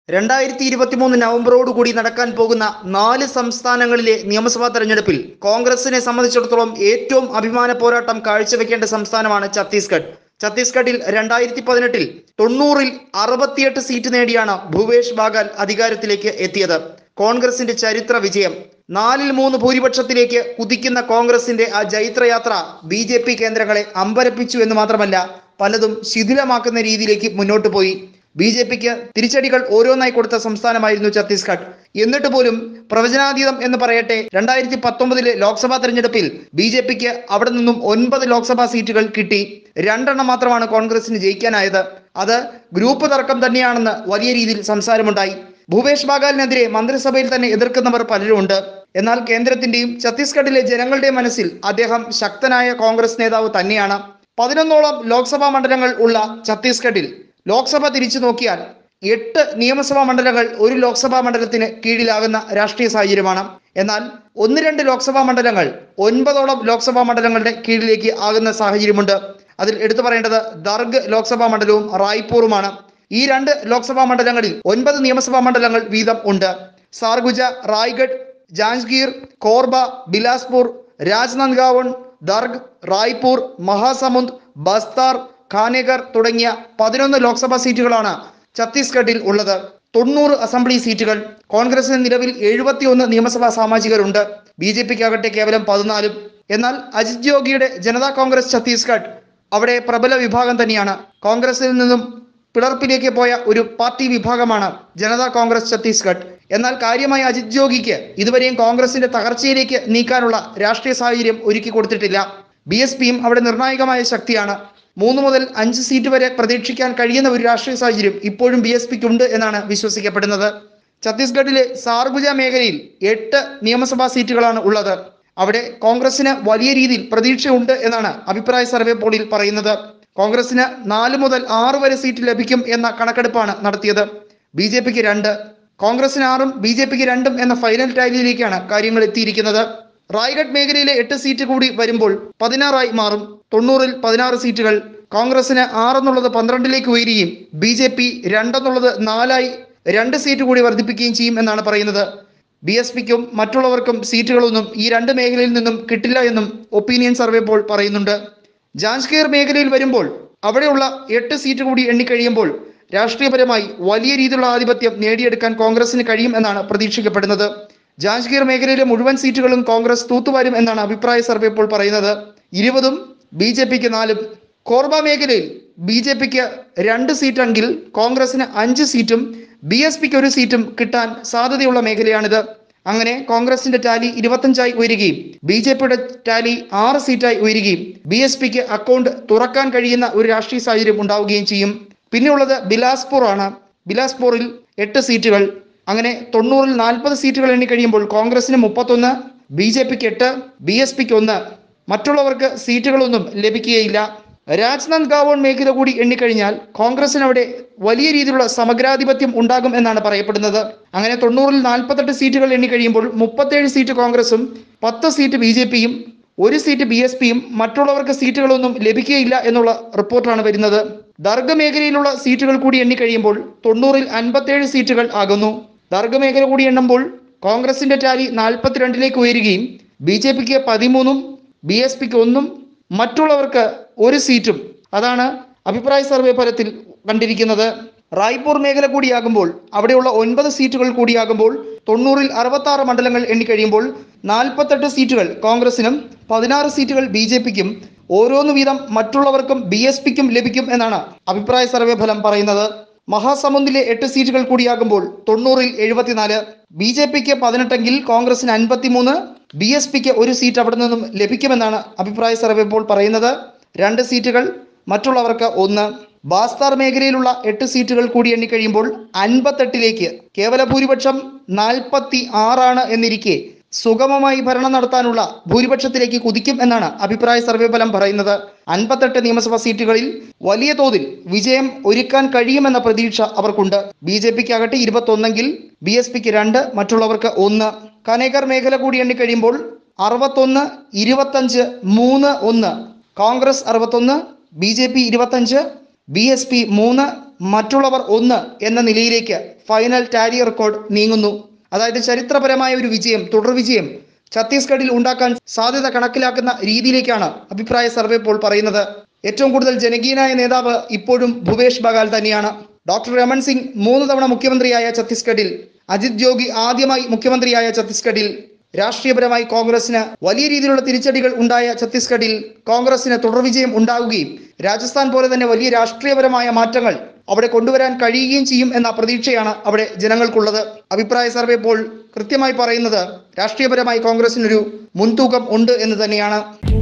രണ്ടായിരത്തി ഇരുപത്തിമൂന്ന് നവംബറോടുകൂടി നടക്കാൻ പോകുന്ന നാല് സംസ്ഥാനങ്ങളിലെ നിയമസഭാ തെരഞ്ഞെടുപ്പിൽ കോൺഗ്രസിനെ സംബന്ധിച്ചിടത്തോളം ഏറ്റവും അഭിമാന പോരാട്ടം കാഴ്ചവെക്കേണ്ട സംസ്ഥാനമാണ് ഛത്തീസ്ഗഡ് ഛത്തീസ്ഗഡിൽ രണ്ടായിരത്തി പതിനെട്ടിൽ തൊണ്ണൂറിൽ അറുപത്തിയെട്ട് സീറ്റ് നേടിയാണ് ഭൂപേഷ് ബാഗൽ അധികാരത്തിലേക്ക് എത്തിയത് കോൺഗ്രസിന്റെ ചരിത്ര വിജയം നാലിൽ മൂന്ന് ഭൂരിപക്ഷത്തിലേക്ക് കുതിക്കുന്ന കോൺഗ്രസിന്റെ ആ ജൈത്രയാത്ര ബി ജെ പി കേന്ദ്രങ്ങളെ അമ്പരപ്പിച്ചു എന്ന് മാത്രമല്ല പലതും ശിഥിലമാക്കുന്ന രീതിയിലേക്ക് മുന്നോട്ട് പോയി ബി ജെ പിക്ക് തിരിച്ചടികൾ ഓരോന്നായി കൊടുത്ത സംസ്ഥാനമായിരുന്നു ഛത്തീസ്ഗഡ് എന്നിട്ട് പോലും പ്രവചനാതീതം എന്ന് പറയട്ടെ രണ്ടായിരത്തി പത്തൊമ്പതിലെ ലോക്സഭാ തെരഞ്ഞെടുപ്പിൽ ബി ജെ പിക്ക് അവിടെ നിന്നും ഒൻപത് ലോക്സഭാ സീറ്റുകൾ കിട്ടി രണ്ടെണ്ണം മാത്രമാണ് കോൺഗ്രസിന് ജയിക്കാനായത് അത് ഗ്രൂപ്പ് തർക്കം തന്നെയാണെന്ന് വലിയ രീതിയിൽ സംസാരമുണ്ടായി ഭൂപേഷ് ബാഗാലിനെതിരെ മന്ത്രിസഭയിൽ തന്നെ എതിർക്കുന്നവർ പലരുമുണ്ട് എന്നാൽ കേന്ദ്രത്തിന്റെയും ഛത്തീസ്ഗഡിലെ ജനങ്ങളുടെയും മനസ്സിൽ അദ്ദേഹം ശക്തനായ കോൺഗ്രസ് നേതാവ് തന്നെയാണ് പതിനൊന്നോളം ലോക്സഭാ മണ്ഡലങ്ങൾ ഉള്ള ഛത്തീസ്ഗഡിൽ ലോക്സഭ തിരിച്ചു നോക്കിയാൽ എട്ട് നിയമസഭാ മണ്ഡലങ്ങൾ ഒരു ലോക്സഭാ മണ്ഡലത്തിന് കീഴിലാകുന്ന രാഷ്ട്രീയ സാഹചര്യമാണ് എന്നാൽ ഒന്ന് രണ്ട് ലോക്സഭാ മണ്ഡലങ്ങൾ ഒൻപതോളം ലോക്സഭാ മണ്ഡലങ്ങളുടെ കീഴിലേക്ക് ആകുന്ന സാഹചര്യമുണ്ട് അതിൽ എടുത്തു പറയേണ്ടത് ദർഗ് ലോക്സഭാ മണ്ഡലവും റായ്പൂറുമാണ് ഈ രണ്ട് ലോക്സഭാ മണ്ഡലങ്ങളിൽ ഒൻപത് നിയമസഭാ മണ്ഡലങ്ങൾ വീതം ഉണ്ട് സാർഗുജ റായ്ഗഡ് ജാഞ്ച്ഗീർ കോർബ ബിലാസ്പൂർ രാജ്നന്ദ്ഗാവൺ ദർഗ് റായ്പൂർ മഹാസമുന്ദ് ബസ്താർ ഖാനേഗർ തുടങ്ങിയ പതിനൊന്ന് ലോക്സഭാ സീറ്റുകളാണ് ഛത്തീസ്ഗഡിൽ ഉള്ളത് തൊണ്ണൂറ് അസംബ്ലി സീറ്റുകൾ കോൺഗ്രസിന് നിലവിൽ എഴുപത്തിയൊന്ന് നിയമസഭാ സാമാജികരുണ്ട് ബി ജെ പിക്കാകട്ടെ കേവലം പതിനാലും എന്നാൽ അജിത് ജോഗിയുടെ ജനതാ കോൺഗ്രസ് ഛത്തീസ്ഗഡ് അവിടെ പ്രബല വിഭാഗം തന്നെയാണ് കോൺഗ്രസിൽ നിന്നും പിളർപ്പിലേക്ക് പോയ ഒരു പാർട്ടി വിഭാഗമാണ് ജനതാ കോൺഗ്രസ് ഛത്തീസ്ഗഡ് എന്നാൽ കാര്യമായ അജിത് ജോഗിക്ക് ഇതുവരെയും കോൺഗ്രസിന്റെ തകർച്ചയിലേക്ക് നീക്കാനുള്ള രാഷ്ട്രീയ സാഹചര്യം ഒരുക്കി കൊടുത്തിട്ടില്ല ബി എസ് പിയും അവിടെ നിർണായകമായ ശക്തിയാണ് മൂന്ന് മുതൽ അഞ്ച് സീറ്റ് വരെ പ്രതീക്ഷിക്കാൻ കഴിയുന്ന ഒരു രാഷ്ട്രീയ സാഹചര്യം ഇപ്പോഴും ബി എസ് പിക്ക് ഉണ്ട് എന്നാണ് വിശ്വസിക്കപ്പെടുന്നത് ഛത്തീസ്ഗഡിലെ സാർഗുജ മേഖലയിൽ എട്ട് നിയമസഭാ സീറ്റുകളാണ് ഉള്ളത് അവിടെ കോൺഗ്രസിന് വലിയ രീതിയിൽ പ്രതീക്ഷയുണ്ട് എന്നാണ് അഭിപ്രായ സർവേ പോളിൽ പറയുന്നത് കോൺഗ്രസിന് നാല് മുതൽ ആറ് വരെ സീറ്റ് ലഭിക്കും എന്ന കണക്കെടുപ്പാണ് നടത്തിയത് ബി ജെ പിക്ക് രണ്ട് കോൺഗ്രസിന് ആറും ബി ജെ പിക്ക് രണ്ടും എന്ന ഫൈനൽ ടാലിയിലേക്കാണ് കാര്യങ്ങൾ എത്തിയിരിക്കുന്നത് റായ്ഗഡ് മേഖലയിലെ എട്ട് സീറ്റ് കൂടി വരുമ്പോൾ പതിനാറായി മാറും തൊണ്ണൂറിൽ പതിനാറ് സീറ്റുകൾ കോൺഗ്രസിന് ആറെന്നുള്ളത് പന്ത്രണ്ടിലേക്ക് ഉയരുകയും ബി ജെ പി രണ്ടെന്നുള്ളത് നാലായി രണ്ട് സീറ്റ് കൂടി വർദ്ധിപ്പിക്കുകയും ചെയ്യും എന്നാണ് പറയുന്നത് ബി എസ് പിക്കും മറ്റുള്ളവർക്കും സീറ്റുകളൊന്നും ഈ രണ്ട് മേഖലയിൽ നിന്നും കിട്ടില്ല എന്നും ഒപ്പീനിയൻ സർവേ പോൾ പറയുന്നുണ്ട് ജാഞ്ച്ഗീർ മേഖലയിൽ വരുമ്പോൾ അവിടെയുള്ള എട്ട് സീറ്റ് കൂടി എണ്ണിക്കഴിയുമ്പോൾ രാഷ്ട്രീയപരമായി വലിയ രീതിയിലുള്ള ആധിപത്യം നേടിയെടുക്കാൻ കോൺഗ്രസിന് കഴിയും എന്നാണ് പ്രതീക്ഷിക്കപ്പെടുന്നത് ജാഞ്ച്ഗീർ മേഖലയിലെ മുഴുവൻ സീറ്റുകളും കോൺഗ്രസ് തൂത്തുവാരും എന്നാണ് അഭിപ്രായ സർവേ ഇപ്പോൾ പറയുന്നത് ഇരുപതും ബി ജെ പിക്ക് നാലും കോർബ മേഖലയിൽ ബി ജെ പിക്ക് രണ്ട് സീറ്റെങ്കിൽ കോൺഗ്രസിന് അഞ്ച് സീറ്റും ബി എസ് പിക്ക് ഒരു സീറ്റും കിട്ടാൻ സാധ്യതയുള്ള മേഖലയാണിത് അങ്ങനെ കോൺഗ്രസിന്റെ ടാലി ഇരുപത്തഞ്ചായി ഉയരുകയും ബി ജെ പിയുടെ ടാലി ആറ് സീറ്റായി ഉയരുകയും ബി എസ് പിക്ക് അക്കൗണ്ട് തുറക്കാൻ കഴിയുന്ന ഒരു രാഷ്ട്രീയ സാഹചര്യം ഉണ്ടാവുകയും ചെയ്യും പിന്നെയുള്ളത് ബിലാസ്പൂർ ആണ് ബിലാസ്പൂറിൽ എട്ട് സീറ്റുകൾ അങ്ങനെ തൊണ്ണൂറിൽ നാൽപ്പത് സീറ്റുകൾ എണ്ണിക്കഴിയുമ്പോൾ കോൺഗ്രസിന് മുപ്പത്തൊന്ന് ബി ജെ പിക്ക് എട്ട് ബി എസ് പിക്ക് ഒന്ന് മറ്റുള്ളവർക്ക് സീറ്റുകളൊന്നും ലഭിക്കുകയില്ല രാജ്നന്ദ് ഗാവോൺ മേഖല കൂടി എണ്ണിക്കഴിഞ്ഞാൽ കോൺഗ്രസിന് അവിടെ വലിയ രീതിയിലുള്ള സമഗ്രാധിപത്യം ഉണ്ടാകും എന്നാണ് പറയപ്പെടുന്നത് അങ്ങനെ തൊണ്ണൂറിൽ നാൽപ്പത്തെട്ട് സീറ്റുകൾ എണ്ണിക്കഴിയുമ്പോൾ മുപ്പത്തേഴ് സീറ്റ് കോൺഗ്രസും പത്ത് സീറ്റ് ബി ജെ പിയും ഒരു സീറ്റ് ബി എസ് പിയും മറ്റുള്ളവർക്ക് സീറ്റുകളൊന്നും ലഭിക്കുകയില്ല എന്നുള്ള റിപ്പോർട്ടാണ് വരുന്നത് ദർഗ മേഖലയിലുള്ള സീറ്റുകൾ കൂടി എണ്ണിക്കഴിയുമ്പോൾ തൊണ്ണൂറിൽ അൻപത്തേഴ് സീറ്റുകൾ ആകുന്നു ദർഗ മേഖല കൂടി എണ്ണുമ്പോൾ കോൺഗ്രസിന്റെ ടാലി നാൽപ്പത്തിരണ്ടിലേക്ക് ഉയരുകയും ബി ജെ പിക്ക് പതിമൂന്നും ബി എസ് പിക്ക് ഒന്നും മറ്റുള്ളവർക്ക് ഒരു സീറ്റും അതാണ് അഭിപ്രായ സർവേ ഫലത്തിൽ കണ്ടിരിക്കുന്നത് റായ്പൂർ മേഖല കൂടിയാകുമ്പോൾ അവിടെയുള്ള ഒൻപത് സീറ്റുകൾ കൂടിയാകുമ്പോൾ തൊണ്ണൂറിൽ അറുപത്തി ആറ് മണ്ഡലങ്ങൾ എണ്ണിക്കഴിയുമ്പോൾ നാൽപ്പത്തെട്ട് സീറ്റുകൾ കോൺഗ്രസിനും പതിനാറ് സീറ്റുകൾ ബി ജെ പിക്കും ഓരോന്ന് വീതം മറ്റുള്ളവർക്കും ബി എസ് പിക്കും ലഭിക്കും എന്നാണ് അഭിപ്രായ സർവേ ഫലം പറയുന്നത് മഹാസമുന്ദിലെ എട്ട് സീറ്റുകൾ കൂടിയാകുമ്പോൾ തൊണ്ണൂറിൽ എഴുപത്തിനാല് ബി ജെ പിക്ക് പതിനെട്ടെങ്കിൽ കോൺഗ്രസിന് അൻപത്തിമൂന്ന് ബി എസ് പിക്ക് ഒരു സീറ്റ് അവിടെ നിന്നും ലഭിക്കുമെന്നാണ് അഭിപ്രായ സർവേ ഇപ്പോൾ പറയുന്നത് രണ്ട് സീറ്റുകൾ മറ്റുള്ളവർക്ക് ഒന്ന് ബാസ്താർ മേഖലയിലുള്ള എട്ട് സീറ്റുകൾ കൂടി എണ്ണിക്കഴിയുമ്പോൾ അൻപത്തെട്ടിലേക്ക് കേവല ഭൂരിപക്ഷം നാൽപ്പത്തി ആറാണ് എന്നിരിക്കെ സുഗമമായി ഭരണം നടത്താനുള്ള ഭൂരിപക്ഷത്തിലേക്ക് കുതിക്കും എന്നാണ് അഭിപ്രായ സർവേ ഫലം പറയുന്നത് അൻപത്തെട്ട് നിയമസഭാ സീറ്റുകളിൽ വലിയ തോതിൽ വിജയം ഒരുക്കാൻ കഴിയുമെന്ന പ്രതീക്ഷ അവർക്കുണ്ട് ബി ജെ പിക്ക് ആകട്ടെ ഇരുപത്തൊന്നെങ്കിൽ ബി എസ് പിക്ക് രണ്ട് മറ്റുള്ളവർക്ക് ഒന്ന് കനേകർ മേഖല കൂടി എണ്ണിക്കഴിയുമ്പോൾ അറുപത്തൊന്ന് ഇരുപത്തഞ്ച് മൂന്ന് ഒന്ന് കോൺഗ്രസ് അറുപത്തൊന്ന് ബി ജെ പി ഇരുപത്തഞ്ച് ബി എസ് പി മൂന്ന് മറ്റുള്ളവർ ഒന്ന് എന്ന നിലയിലേക്ക് ഫൈനൽ ടാലി റെക്കോർഡ് നീങ്ങുന്നു അതായത് ചരിത്രപരമായ ഒരു വിജയം തുടർ വിജയം ഛത്തീസ്ഗഡിൽ ഉണ്ടാക്കാൻ സാധ്യത കണക്കിലാക്കുന്ന രീതിയിലേക്കാണ് അഭിപ്രായ സർവേ പോൾ പറയുന്നത് ഏറ്റവും കൂടുതൽ ജനകീയനായ നേതാവ് ഇപ്പോഴും ഭൂപേഷ് ബഗാൽ തന്നെയാണ് ഡോക്ടർ രമൺ സിംഗ് മൂന്ന് തവണ മുഖ്യമന്ത്രിയായ ഛത്തീസ്ഗഡിൽ അജിത് ജോഗി ആദ്യമായി മുഖ്യമന്ത്രിയായ ഛത്തീസ്ഗഡിൽ രാഷ്ട്രീയപരമായി കോൺഗ്രസിന് വലിയ രീതിയിലുള്ള തിരിച്ചടികൾ ഉണ്ടായ ഛത്തീസ്ഗഡിൽ കോൺഗ്രസിന് തുടർ വിജയം ഉണ്ടാവുകയും രാജസ്ഥാൻ പോലെ തന്നെ വലിയ രാഷ്ട്രീയപരമായ മാറ്റങ്ങൾ അവിടെ കൊണ്ടുവരാൻ കഴിയുകയും ചെയ്യും എന്ന പ്രതീക്ഷയാണ് അവിടെ ജനങ്ങൾക്കുള്ളത് അഭിപ്രായ സർവേ പോൾ കൃത്യമായി പറയുന്നത് രാഷ്ട്രീയപരമായി കോൺഗ്രസിനൊരു മുൻതൂക്കം ഉണ്ട് എന്ന് തന്നെയാണ്